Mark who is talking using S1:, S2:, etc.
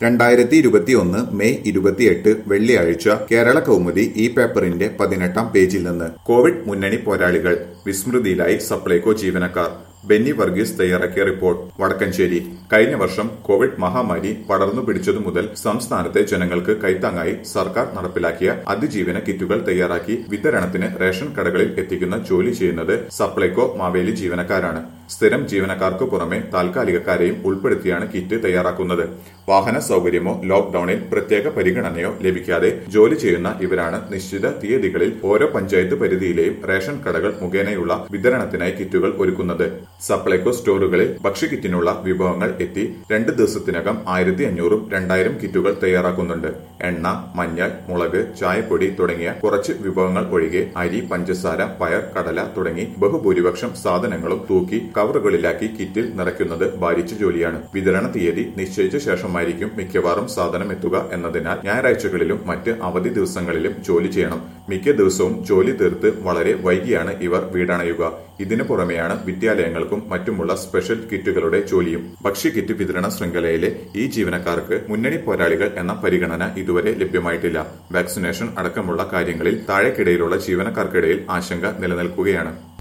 S1: രണ്ടായിരത്തി ഇരുപത്തിയൊന്ന് മെയ് ഇരുപത്തിയെട്ട് വെള്ളിയാഴ്ച കേരള കൗമുദി ഈ പേപ്പറിന്റെ പതിനെട്ടാം പേജിൽ നിന്ന് കോവിഡ് മുന്നണി പോരാളികൾ വിസ്മൃതിയിലായി സപ്ലൈകോ ജീവനക്കാർ ബെന്നി വർഗീസ് തയ്യാറാക്കിയ റിപ്പോർട്ട് വടക്കഞ്ചേരി കഴിഞ്ഞ വർഷം കോവിഡ് മഹാമാരി പടർന്നു പിടിച്ചതു മുതൽ സംസ്ഥാനത്തെ ജനങ്ങൾക്ക് കൈത്താങ്ങായി സർക്കാർ നടപ്പിലാക്കിയ അതിജീവന കിറ്റുകൾ തയ്യാറാക്കി വിതരണത്തിന് റേഷൻ കടകളിൽ എത്തിക്കുന്ന ജോലി ചെയ്യുന്നത് സപ്ലൈകോ മാവേലി ജീവനക്കാരാണ് സ്ഥിരം ജീവനക്കാർക്ക് പുറമെ താൽക്കാലികക്കാരെയും ഉൾപ്പെടുത്തിയാണ് കിറ്റ് തയ്യാറാക്കുന്നത് വാഹന സൗകര്യമോ ലോക്ഡൌണിൽ പ്രത്യേക പരിഗണനയോ ലഭിക്കാതെ ജോലി ചെയ്യുന്ന ഇവരാണ് നിശ്ചിത തീയതികളിൽ ഓരോ പഞ്ചായത്ത് പരിധിയിലെയും റേഷൻ കടകൾ മുഖേനയുള്ള വിതരണത്തിനായി കിറ്റുകൾ ഒരുക്കുന്നത് സപ്ലൈകോ സ്റ്റോറുകളിൽ ഭക്ഷ്യക്കിറ്റിനുള്ള വിഭവങ്ങൾ എത്തി രണ്ട് ദിവസത്തിനകം ആയിരത്തി അഞ്ഞൂറും രണ്ടായിരം കിറ്റുകൾ തയ്യാറാക്കുന്നുണ്ട് എണ്ണ മഞ്ഞൾ മുളക് ചായപ്പൊടി തുടങ്ങിയ കുറച്ച് വിഭവങ്ങൾ ഒഴികെ അരി പഞ്ചസാര പയർ കടല തുടങ്ങി ബഹുഭൂരിപക്ഷം സാധനങ്ങളും തൂക്കി കവറുകളിലാക്കി കിറ്റിൽ നിറയ്ക്കുന്നത് ഭാരിച്ച ജോലിയാണ് വിതരണ തീയതി നിശ്ചയിച്ച ശേഷമായിരിക്കും മിക്കവാറും സാധനം എത്തുക എന്നതിനാൽ ഞായറാഴ്ചകളിലും മറ്റ് അവധി ദിവസങ്ങളിലും ജോലി ചെയ്യണം മിക്ക ദിവസവും ജോലി തീർത്ത് വളരെ വൈകിയാണ് ഇവർ വീടണയുക ഇതിനു പുറമെയാണ് വിദ്യാലയങ്ങൾക്കും മറ്റുമുള്ള സ്പെഷ്യൽ കിറ്റുകളുടെ ജോലിയും ഭക്ഷ്യക്കിറ്റ് വിതരണ ശൃംഖലയിലെ ഈ ജീവനക്കാർക്ക് മുന്നണി പോരാളികൾ എന്ന പരിഗണന ഇതുവരെ ലഭ്യമായിട്ടില്ല വാക്സിനേഷൻ അടക്കമുള്ള കാര്യങ്ങളിൽ താഴെക്കിടയിലുള്ള ജീവനക്കാർക്കിടയിൽ ആശങ്ക നിലനിൽക്കുകയാണ്